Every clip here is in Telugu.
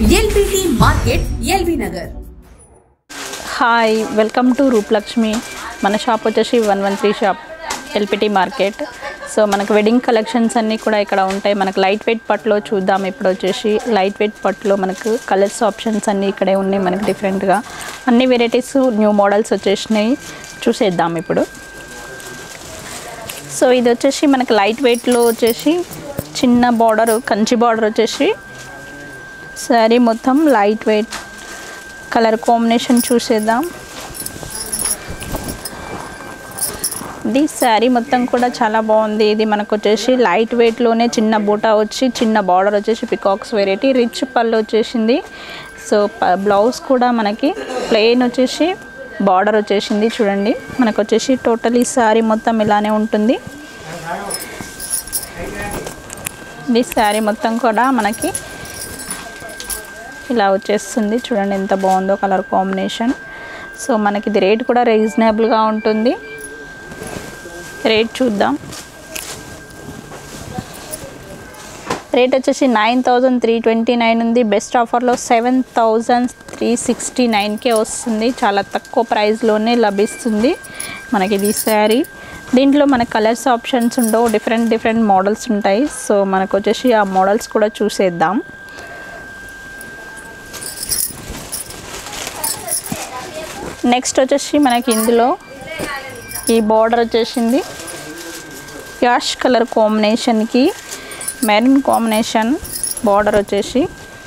LBT market LB Nagar hi welcome to Rooplakshmi మన షాప్ వచ్చేసి one one three shop LPT market so మనకు వెడ్డింగ్ కలెక్షన్స్ అన్నీ కూడా ఇక్కడ ఉంటాయి మనకు లైట్ వెయిట్ పట్టులో చూద్దాం ఇప్పుడు వచ్చేసి లైట్ వెయిట్ పట్టులో మనకు కలర్స్ ఆప్షన్స్ అన్నీ ఇక్కడే ఉన్నాయి మనకు డిఫరెంట్గా అన్ని వెరైటీస్ న్యూ మోడల్స్ వచ్చేసినాయి చూసేద్దాం ఇప్పుడు సో ఇది వచ్చేసి మనకు లైట్ వెయిట్లో వచ్చేసి చిన్న బార్డర్ కంచి బార్డర్ వచ్చేసి శారీ మొత్తం లైట్ వెయిట్ కలర్ కాంబినేషన్ చూసేద్దాం ఇది శారీ మొత్తం కూడా చాలా బాగుంది ఇది మనకు వచ్చేసి లైట్ వెయిట్లోనే చిన్న బూటా వచ్చి చిన్న బార్డర్ వచ్చేసి పికాక్స్ వెరైటీ రిచ్ పళ్ళు వచ్చేసింది సో ప- బ్లౌజ్ కూడా మనకి ప్లెయిన్ వచ్చేసి బార్డర్ వచ్చేసింది చూడండి మనకు వచ్చేసి టోటల్ ఈ శారీ మొత్తం ఇలానే ఉంటుంది ఇది శారీ మొత్తం కూడా మనకి ఇలా వచ్చేస్తుంది చూడండి ఎంత బాగుందో కలర్ కాంబినేషన్ సో మనకి ఇది రేట్ కూడా రీజనబుల్గా ఉంటుంది రేట్ చూద్దాం రేట్ వచ్చేసి nine thousand three twenty nine ఉంది బెస్ట్ ఆఫర్లో సెవెన్ థౌజండ్ త్రీ సిక్స్టీ నైన్కే వస్తుంది చాలా తక్కువ ప్రైస్లోనే లభిస్తుంది మనకి ఇది శారీ దీంట్లో మనకి కలర్స్ ఆప్షన్స్ ఉండవు డిఫరెంట్ డిఫరెంట్ మోడల్స్ ఉంటాయి సో మనకు వచ్చేసి ఆ మోడల్స్ కూడా చూసేద్దాం నెక్స్ట్ వచ్చేసి మనకి ఇందులో ఈ బార్డర్ వచ్చేసింది యాష్ కలర్ కాంబినేషన్కి మెరూన్ కాంబినేషన్ బార్డర్ వచ్చేసి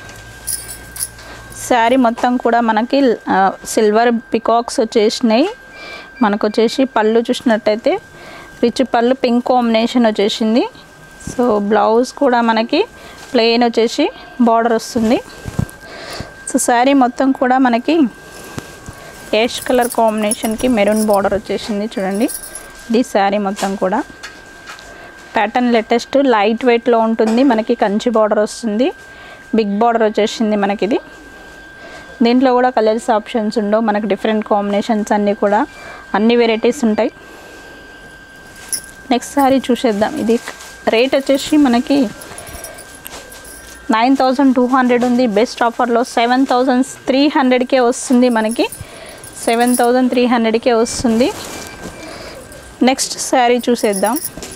శారీ మొత్తం కూడా మనకి ఆ, సిల్వర్ పికాక్స్ వచ్చేసినాయి మనకు వచ్చేసి పళ్ళు చూసినట్టయితే రిచ్ పళ్ళు పింక్ కాంబినేషన్ వచ్చేసింది సో బ్లౌజ్ కూడా మనకి ప్లెయిన్ వచ్చేసి బార్డర్ వస్తుంది సో శారీ మొత్తం కూడా మనకి యాష్ కలర్ కాంబినేషన్కి మెరూన్ బార్డర్ వచ్చేసింది చూడండి ఇది శారీ మొత్తం కూడా ప్యాటర్న్ లేటెస్ట్ లైట్ వెయిట్లో ఉంటుంది మనకి కంచి బార్డర్ వస్తుంది బిగ్ బార్డర్ వచ్చేసింది మనకి ఇది దీంట్లో కూడా కలర్స్ ఆప్షన్స్ ఉండవు మనకి డిఫరెంట్ కాంబినేషన్స్ అన్నీ కూడా అన్ని వెరైటీస్ ఉంటాయి నెక్స్ట్ సారీ చూసేద్దాం ఇది రేట్ వచ్చేసి మనకి నైన్ థౌజండ్ టూ హండ్రెడ్ ఉంది బెస్ట్ ఆఫర్లో సెవెన్ థౌజండ్ త్రీ హండ్రెడ్కే వస్తుంది మనకి సెవెన్ థౌజండ్ త్రీ హండ్రెడ్కే వస్తుంది నెక్స్ట్ శారీ చూసేద్దాం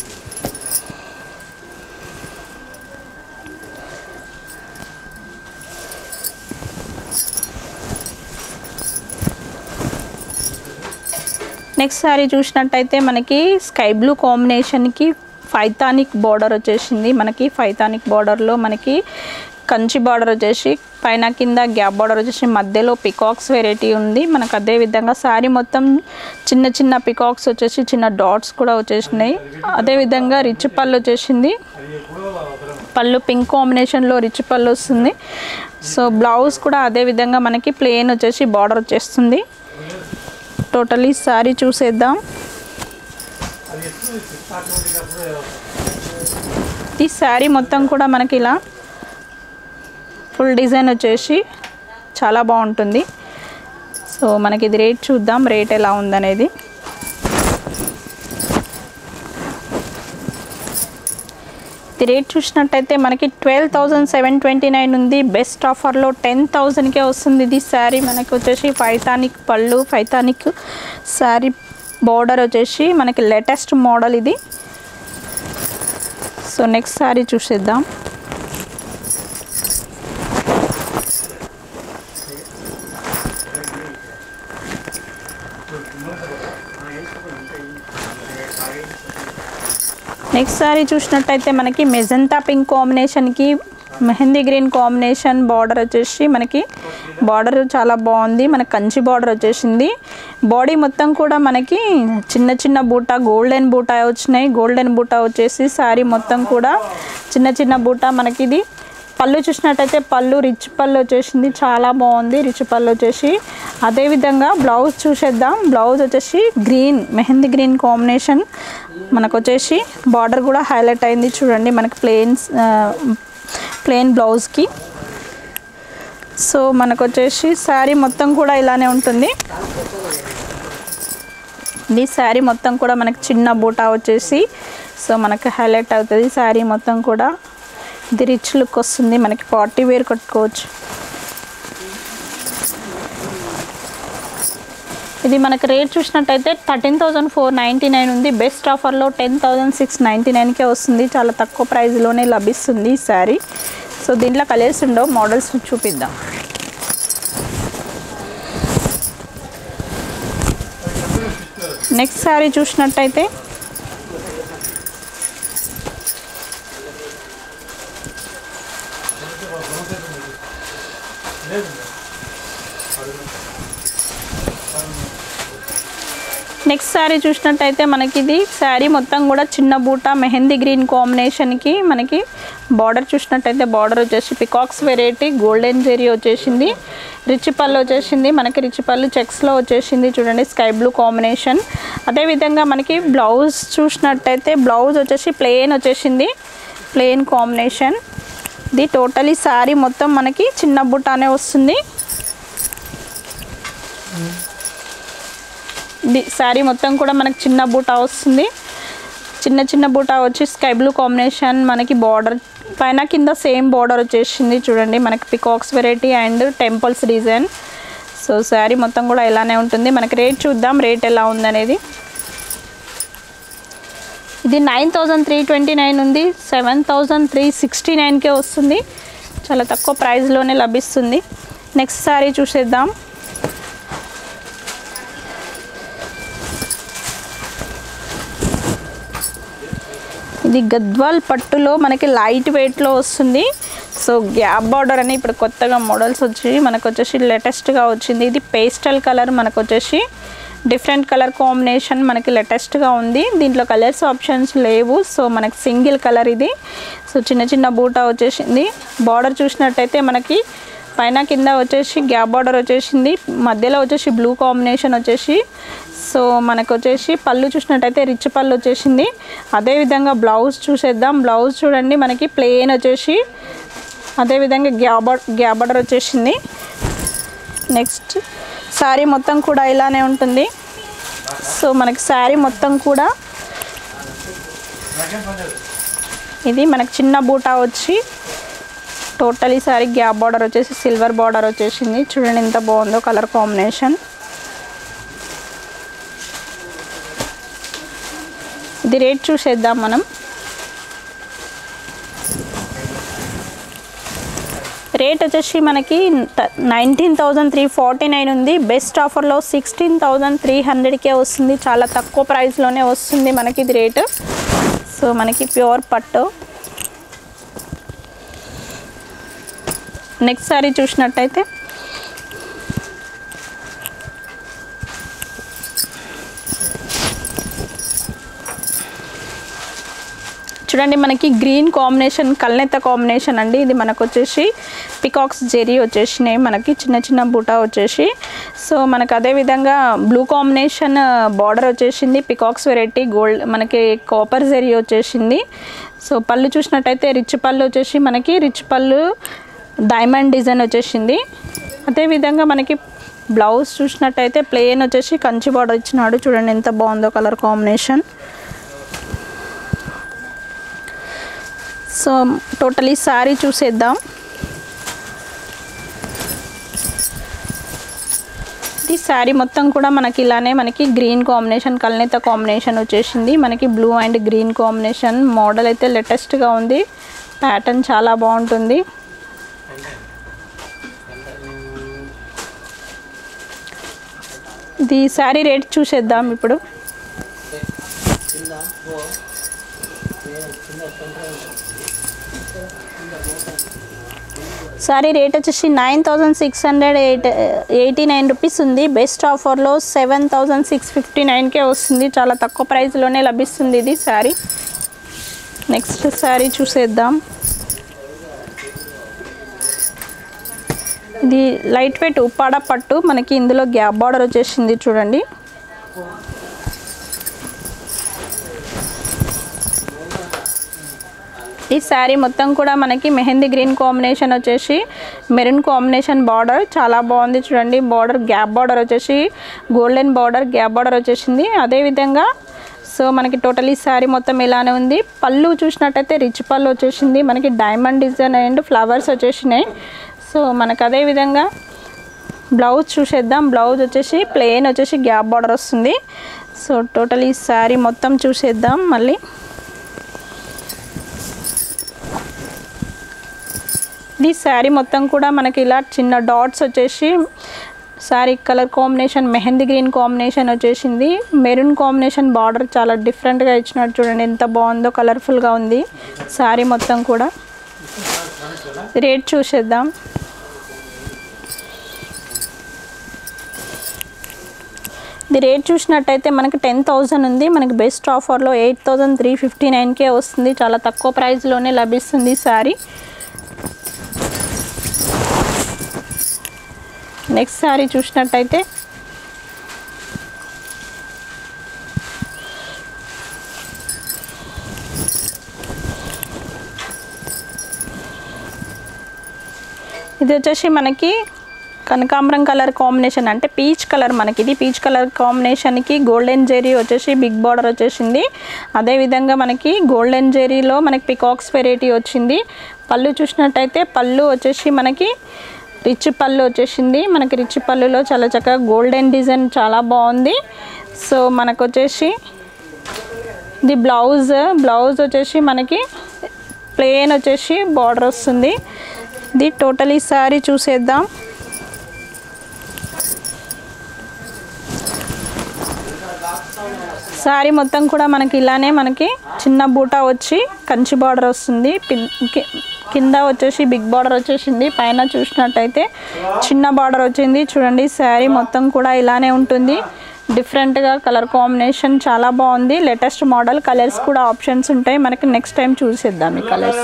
నెక్స్ట్ శారీ చూసినట్టయితే మనకి స్కై బ్లూ కాంబినేషన్కి ఫైతానిక్ బార్డర్ వచ్చేసింది మనకి ఫైతానిక్ బార్డర్లో మనకి కంచి బార్డర్ వచ్చేసి పైన కింద గ్యాప్ బార్డర్ వచ్చేసి మధ్యలో పికాక్స్ వెరైటీ ఉంది మనకు అదే విధంగా శారీ మొత్తం చిన్న చిన్న పికాక్స్ వచ్చేసి చిన్న డాట్స్ కూడా వచ్చేసినాయి అదే విధంగా రిచ్ పళ్ళు వచ్చేసింది పళ్ళు పింక్ కాంబినేషన్లో రిచ్ పళ్ళు వస్తుంది సో బ్లౌజ్ కూడా అదే విధంగా మనకి ప్లెయిన్ వచ్చేసి బార్డర్ వచ్చేస్తుంది టోటలీ శారీ చూసేద్దాం ఈ శారీ మొత్తం కూడా మనకి ఇలా ఫుల్ డిజైన్ వచ్చేసి చాలా బాగుంటుంది సో మనకి ఇది రేట్ చూద్దాం రేట్ ఎలా ఉందనేది ఇది రేట్ చూసినట్టయితే మనకి twelve thousand seven twenty nine ఉంది బెస్ట్ ఆఫర్లో టెన్ థౌజండ్కే వస్తుంది ఇది శారీ మనకి వచ్చేసి ఫైతానిక్ పళ్ళు ఫైతానిక్ శారీ బార్డర్ వచ్చేసి మనకి లేటెస్ట్ మోడల్ ఇది సో నెక్స్ట్ శారీ చూసేద్దాం నెక్స్ట్ సారీ చూసినట్టయితే మనకి మెజంతా పింక్ కాంబినేషన్కి మెహందీ గ్రీన్ కాంబినేషన్ బార్డర్ వచ్చేసి మనకి బార్డర్ చాలా బాగుంది మనకి కంచి బార్డర్ వచ్చేసింది బాడీ మొత్తం కూడా మనకి చిన్న చిన్న బూటా గోల్డెన్ బూటా వచ్చినాయి గోల్డెన్ బూటా వచ్చేసి శారీ మొత్తం కూడా చిన్న చిన్న బూటా మనకి ఇది పళ్ళు చూసినట్టయితే పళ్ళు రిచ్ పళ్ళు వచ్చేసింది చాలా బాగుంది రిచ్ పళ్ళు వచ్చేసి అదేవిధంగా బ్లౌజ్ చూసేద్దాం బ్లౌజ్ వచ్చేసి గ్రీన్ మెహందీ గ్రీన్ కాంబినేషన్ మనకు వచ్చేసి బార్డర్ కూడా హైలైట్ అయింది చూడండి మనకి ప్లెయిన్స్ ప్లెయిన్ బ్లౌజ్కి సో మనకు వచ్చేసి శారీ మొత్తం కూడా ఇలానే ఉంటుంది ఈ శారీ మొత్తం కూడా మనకి చిన్న బూటా వచ్చేసి సో మనకి హైలైట్ అవుతుంది శారీ మొత్తం కూడా ఇది రిచ్ లుక్ వస్తుంది మనకి పార్టీ వేర్ కట్టుకోవచ్చు ఇది మనకి రేట్ చూసినట్టయితే thirteen thousand four ninety nine ఉంది బెస్ట్ ఆఫర్లో టెన్ థౌజండ్ సిక్స్ నైంటీ నైన్కే వస్తుంది చాలా తక్కువ ప్రైస్లోనే లభిస్తుంది ఈ శారీ సో దీంట్లో కలర్స్ ఉండవు మోడల్స్ చూపిద్దాం నెక్స్ట్ శారీ చూసినట్టయితే నెక్స్ట్ శారీ చూసినట్టయితే మనకి ఇది శారీ మొత్తం కూడా చిన్న బూట మెహందీ గ్రీన్ కాంబినేషన్కి మనకి బార్డర్ చూసినట్టయితే బార్డర్ వచ్చేసి పికాక్స్ వెరైటీ గోల్డెన్ జెరీ వచ్చేసింది రిచ్ పళ్ళు వచ్చేసింది మనకి రిచ్ పళ్ళు చెక్స్లో వచ్చేసింది చూడండి స్కై బ్లూ కాంబినేషన్ అదేవిధంగా మనకి బ్లౌజ్ చూసినట్టయితే బ్లౌజ్ వచ్చేసి ప్లెయిన్ వచ్చేసింది ప్లెయిన్ కాంబినేషన్ ఇది టోటలీ శారీ మొత్తం మనకి చిన్న బుట్టానే వస్తుంది ఇది శారీ మొత్తం కూడా మనకి చిన్న బూటా వస్తుంది చిన్న చిన్న బూటా వచ్చి స్కై బ్లూ కాంబినేషన్ మనకి బార్డర్ పైన కింద సేమ్ బార్డర్ వచ్చేసింది చూడండి మనకి peacocks variety and temples design so sari మొత్తం కూడా ఇలానే ఉంటుంది మనకి రేట్ చూద్దాం రేట్ ఎలా ఉందనేది ఇది nine thousand three twenty nine ఉంది సెవెన్ థౌజండ్ త్రీ సిక్స్టీ నైన్కే వస్తుంది చాలా తక్కువ ప్రైస్లోనే లభిస్తుంది నెక్స్ట్ శారీ చూసేద్దాం ఇది గద్వాల్ పట్టులో మనకి లైట్ వెయిట్లో వస్తుంది సో గ్యాప్ బార్డర్ అని ఇప్పుడు కొత్తగా మోడల్స్ వచ్చి మనకు వచ్చేసి లేటెస్ట్గా వచ్చింది ఇది పేస్టల్ కలర్ మనకు వచ్చేసి డిఫరెంట్ కలర్ కాంబినేషన్ మనకి లేటెస్ట్గా ఉంది దీంట్లో కలర్స్ ఆప్షన్స్ లేవు సో మనకి సింగిల్ కలర్ ఇది సో చిన్న చిన్న బూటా వచ్చేసింది బార్డర్ చూసినట్టయితే మనకి పైన కింద వచ్చేసి గ్యాప్ బార్డర్ వచ్చేసింది మధ్యలో వచ్చేసి బ్లూ కాంబినేషన్ వచ్చేసి సో మనకు వచ్చేసి పళ్ళు చూసినట్టయితే రిచ్ పళ్ళు వచ్చేసింది అదేవిధంగా బ్లౌజ్ చూసేద్దాం బ్లౌజ్ చూడండి మనకి ప్లెయిన్ వచ్చేసి అదేవిధంగా గ్యాప్ గ్యాప్ బార్డర్ వచ్చేసింది నెక్స్ట్ శారీ మొత్తం కూడా ఇలానే ఉంటుంది సో మనకి శారీ మొత్తం కూడా ఇది మనకి చిన్న బూటా వచ్చి టోటల్ ఈ సారీ గ్యాప్ బార్డర్ వచ్చేసి సిల్వర్ బార్డర్ వచ్చేసింది చూడండి ఎంత బాగుందో కలర్ కాంబినేషన్ ఇది రేట్ చూసేద్దాం మనం రేట్ వచ్చేసి మనకి nineteen thousand three forty nine ఉంది బెస్ట్ ఆఫర్లో సిక్స్టీన్ థౌజండ్ త్రీ హండ్రెడ్కే వస్తుంది చాలా తక్కువ ప్రైస్లోనే వస్తుంది మనకి ఇది రేటు సో మనకి ప్యూర్ పట్టు నెక్స్ట్ సారీ చూసినట్టయితే చూడండి మనకి గ్రీన్ కాంబినేషన్ కల్నెత్త కాంబినేషన్ అండి ఇది మనకు వచ్చేసి పికాక్స్ జెరీ వచ్చేసినాయి మనకి చిన్న చిన్న బూటా వచ్చేసి సో మనకు అదే విధంగా బ్లూ కాంబినేషన్ బార్డర్ వచ్చేసింది పికాక్స్ వెరైటీ గోల్డ్ మనకి కాపర్ జెరీ వచ్చేసింది సో పళ్ళు చూసినట్టయితే రిచ్ పళ్ళు వచ్చేసి మనకి రిచ్ పళ్ళు డైమండ్ డిజైన్ వచ్చేసింది అదేవిధంగా మనకి బ్లౌజ్ చూసినట్టయితే ప్లెయిన్ వచ్చేసి కంచి బార్డర్ ఇచ్చినాడు చూడండి ఎంత బాగుందో colour combination so totally sari చూసేద్దాం ఇది శారీ మొత్తం కూడా మనకి ఇలానే మనకి గ్రీన్ కాంబినేషన్ కల్నేత కాంబినేషన్ వచ్చేసింది మనకి blue and green combination model అయితే లేటెస్ట్గా ఉంది ప్యాటర్న్ చాలా బాగుంటుంది ఇది శారీ రేట్ చూసేద్దాం ఇప్పుడు సారీ రేట్ వచ్చేసి nine thousand six hundred eight eighty nine rupees ఉంది బెస్ట్ ఆఫర్లో సెవెన్ థౌజండ్ సిక్స్ ఫిఫ్టీ నైన్కే వస్తుంది చాలా తక్కువ ప్రైస్లోనే లభిస్తుంది ఇది శారీ నెక్స్ట్ శారీ చూసేద్దాం ఇది లైట్ వెయిట్ ఉప్పాడ పట్టు మనకి ఇందులో గ్యాప్ బార్డర్ వచ్చేసింది చూడండి ఈ శారీ మొత్తం కూడా మనకి మెహందీ గ్రీన్ కాంబినేషన్ వచ్చేసి మెరూన్ కాంబినేషన్ బార్డర్ చాలా బాగుంది చూడండి బార్డర్ గ్యాప్ బార్డర్ వచ్చేసి గోల్డెన్ బార్డర్ గ్యాప్ బార్డర్ వచ్చేసింది అదేవిధంగా సో మనకి టోటల్ ఈ శారీ మొత్తం ఇలానే ఉంది పళ్ళు చూసినట్టయితే రిచ్ పళ్ళు వచ్చేసింది మనకి డైమండ్ డిజైన్ అండ్ ఫ్లవర్స్ వచ్చేసినాయి సో మనకు అదేవిధంగా బ్లౌజ్ చూసేద్దాం బ్లౌజ్ వచ్చేసి ప్లెయిన్ వచ్చేసి గ్యాప్ బార్డర్ వస్తుంది సో టోటల్ ఈ శారీ మొత్తం చూసేద్దాం మళ్ళీ ఇది శారీ మొత్తం కూడా మనకి ఇలా చిన్న డాట్స్ వచ్చేసి sari colour combination mehndi green combination వచ్చేసింది మెరూన్ కాంబినేషన్ బార్డర్ చాలా డిఫరెంట్గా ఇచ్చినట్టు చూడండి ఎంత బాగుందో కలర్ఫుల్గా ఉంది శారీ మొత్తం కూడా రేట్ చూసేద్దాం ఇది రేట్ చూసినట్టయితే మనకి టెన్ థౌజండ్ ఉంది మనకి బెస్ట్ ఆఫర్లో ఎయిట్ థౌజండ్ త్రీ ఫిఫ్టీ నైన్కే వస్తుంది చాలా తక్కువ ప్రైస్లోనే లభిస్తుంది శారీ నెక్స్ట్ శారీ చూసినట్టయితే ఇది వచ్చేసి మనకి కనకాంబరం కలర్ కాంబినేషన్ అంటే పీచ్ కలర్ మనకి ఇది పీచ్ కలర్ కాంబినేషన్కి గోల్డెన్ జెరీ వచ్చేసి బిగ్ బార్డర్ వచ్చేసింది అదేవిధంగా మనకి గోల్డెన్ జెరీలో మనకి పికాక్స్ వెరైటీ వచ్చింది పళ్ళు చూసినట్టయితే పళ్ళు వచ్చేసి మనకి రిచ్ పళ్ళు వచ్చేసింది మనకి రిచ్ పళ్ళులో చాలా చక్కగా గోల్డెన్ డిజైన్ చాలా బాగుంది సో మనకు వచ్చేసి ఇది బ్లౌజ్ బ్లౌజ్ వచ్చేసి మనకి ప్లెయిన్ వచ్చేసి బార్డర్ వస్తుంది ఇది టోటల్ ఈ సారీ చూసేద్దాం సారీ మొత్తం కూడా మనకి ఇలానే మనకి చిన్న బూటా వచ్చి కంచి బార్డర్ వస్తుంది పిన్- కి- కింద వచ్చేసి బిగ్ బార్డర్ వచ్చేసింది పైన చూసినట్టయితే చిన్న బార్డర్ వచ్చింది చూడండి శారీ మొత్తం కూడా ఇలానే ఉంటుంది డిఫరెంట్గా కలర్ కాంబినేషన్ చాలా బాగుంది లేటెస్ట్ మోడల్ కలర్స్ కూడా ఆప్షన్స్ ఉంటాయి మనకి నెక్స్ట్ టైం చూసేద్దాం ఈ కలర్స్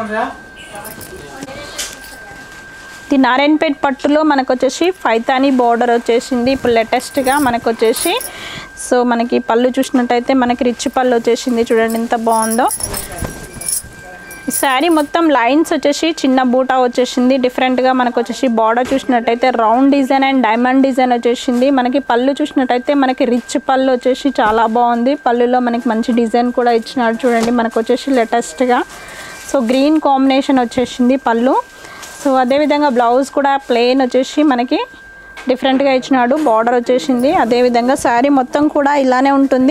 ఇది నారాయణపేట్ పట్టులో మనకు వచ్చేసి ఫైతానీ బార్డర్ వచ్చేసింది ఇప్పుడు లేటెస్ట్గా మనకు వచ్చేసి సో మనకి పళ్ళు చూసినట్టయితే మనకి రిచ్ పళ్ళు వచ్చేసింది చూడండి ఎంత బాగుందో ఈ శారీ మొత్తం లైన్స్ వచ్చేసి చిన్న బూటా వచ్చేసింది డిఫరెంట్గా మనకు వచ్చేసి బార్డర్ చూసినట్టయితే round design and diamond design వచ్చేసింది మనకి పళ్ళు చూసినట్టయితే మనకి రిచ్ పళ్ళు వచ్చేసి చాలా బాగుంది పళ్ళులో మనకి మంచి డిజైన్ కూడా ఇచ్చినాడు చూడండి మనకు వచ్చేసి లేటెస్ట్గా సో గ్రీన్ కాంబినేషన్ వచ్చేసింది పళ్ళు సో అదేవిధంగా బ్లౌజ్ కూడా ప్లెయిన్ వచ్చేసి మనకి డిఫరెంట్గా ఇచ్చినాడు బార్డర్ వచ్చేసింది అదేవిధంగా శారీ మొత్తం కూడా ఇలానే ఉంటుంది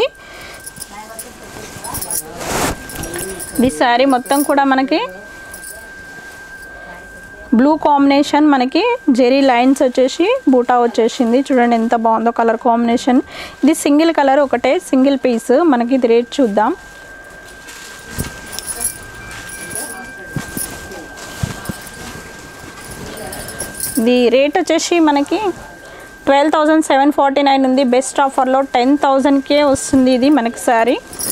ఈ శారీ మొత్తం కూడా మనకి బ్లూ కాంబినేషన్ మనకి జెరీ లైన్స్ వచ్చేసి బూటా వచ్చేసింది చూడండి ఎంత బాగుందో కలర్ కాంబినేషన్ ఇది సింగిల్ కలర్ ఒకటే సింగిల్ పీస్ మనకి ఇది రేట్ చూద్దాం ఇది రేట్ వచ్చేసి మనకి twelve thousand seven forty nine ఉంది బెస్ట్ ఆఫర్లో టెన్ థౌజండ్కే వస్తుంది ఇది మనకి శారీ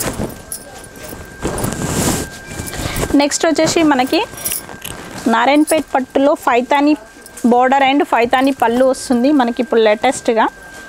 నెక్స్ట్ వచ్చేసి మనకి నారాయణపేట్ పట్టులో ఫైతాని బోర్డర్ అండ్ ఫైతాని పళ్ళు వస్తుంది మనకి ఇప్పుడు లేటెస్ట్గా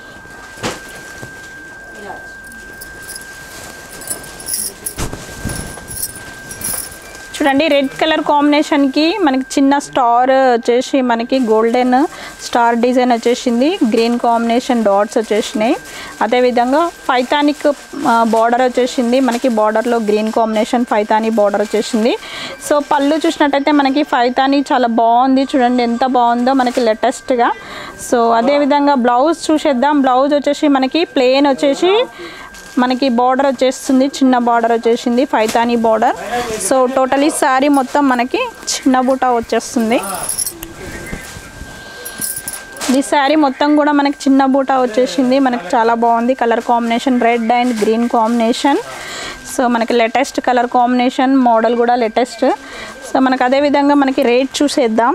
చూడండి రెడ్ కలర్ కాంబినేషన్కి మనకి చిన్న స్టార్ వచ్చేసి మనకి గోల్డెన్ స్టార్ డిజైన్ వచ్చేసింది గ్రీన్ కాంబినేషన్ డాట్స్ వచ్చేసినాయి అదేవిధంగా ఫైతానిక్ బార్డర్ వచ్చేసింది మనకి బార్డర్లో గ్రీన్ కాంబినేషన్ ఫైతాని బార్డర్ వచ్చేసింది సో పళ్ళు చూసినట్టయితే మనకి ఫైతాని చాలా బాగుంది చూడండి ఎంత బాగుందో మనకి లేటెస్ట్గా సో అదేవిధంగా బ్లౌజ్ చూసేద్దాం బ్లౌజ్ వచ్చేసి మనకి ప్లెయిన్ వచ్చేసి మనకి బార్డర్ వచ్చేస్తుంది చిన్న బార్డర్ వచ్చేసింది Paithani border so totally sari మొత్తం మనకి చిన్న బూట వచ్చేస్తుంది ఈ శారీ మొత్తం కూడా మనకి చిన్న బూట వచ్చేసింది మనకి చాలా బాగుంది colour combination red and green combination so మనకి లేటెస్ట్ కలర్ కాంబినేషన్ మోడల్ కూడా లేటెస్ట్ సో మనకి అదే విధంగా మనకి రేట్ చూసేద్దాం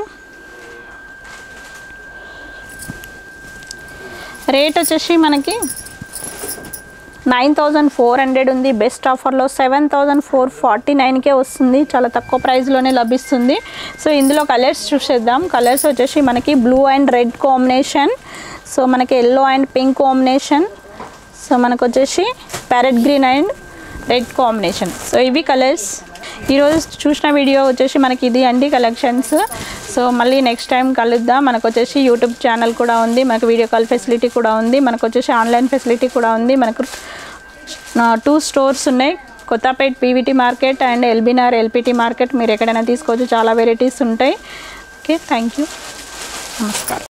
రేట్ వచ్చేసి మనకి నైన్ థౌజండ్ ఫోర్ హండ్రెడ్ ఉంది బెస్ట్ ఆఫర్లో సెవెన్ థౌజండ్ ఫోర్ ఫార్టీ నైన్కే వస్తుంది చాలా తక్కువ ప్రైస్లోనే లభిస్తుంది సో ఇందులో కలర్స్ చూసేద్దాం కలర్స్ వచ్చేసి మనకి blue and red combination so మనకి yellow and pink combination so మనకు వచ్చేసి parrot green and red combination so ఇవి కలర్స్ ఈరోజు చూసిన వీడియో వచ్చేసి మనకి ఇది అండి కలెక్షన్స్ సో మళ్ళీ నెక్స్ట్ టైం కలుద్దాం మనకు వచ్చేసి యూట్యూబ్ ఛానల్ కూడా ఉంది మనకు వీడియో కాల్ ఫెసిలిటీ కూడా ఉంది మనకు వచ్చేసి ఆన్లైన్ ఫెసిలిటీ కూడా ఉంది మనకు టూ స్టోర్స్ ఉన్నాయి Kothapet PVT market and LB Nagar LPT market మీరు ఎక్కడైనా తీసుకోవచ్చు చాలా వెరైటీస్ ఉంటాయి ఓకే థ్యాంక్ యూ నమస్కారం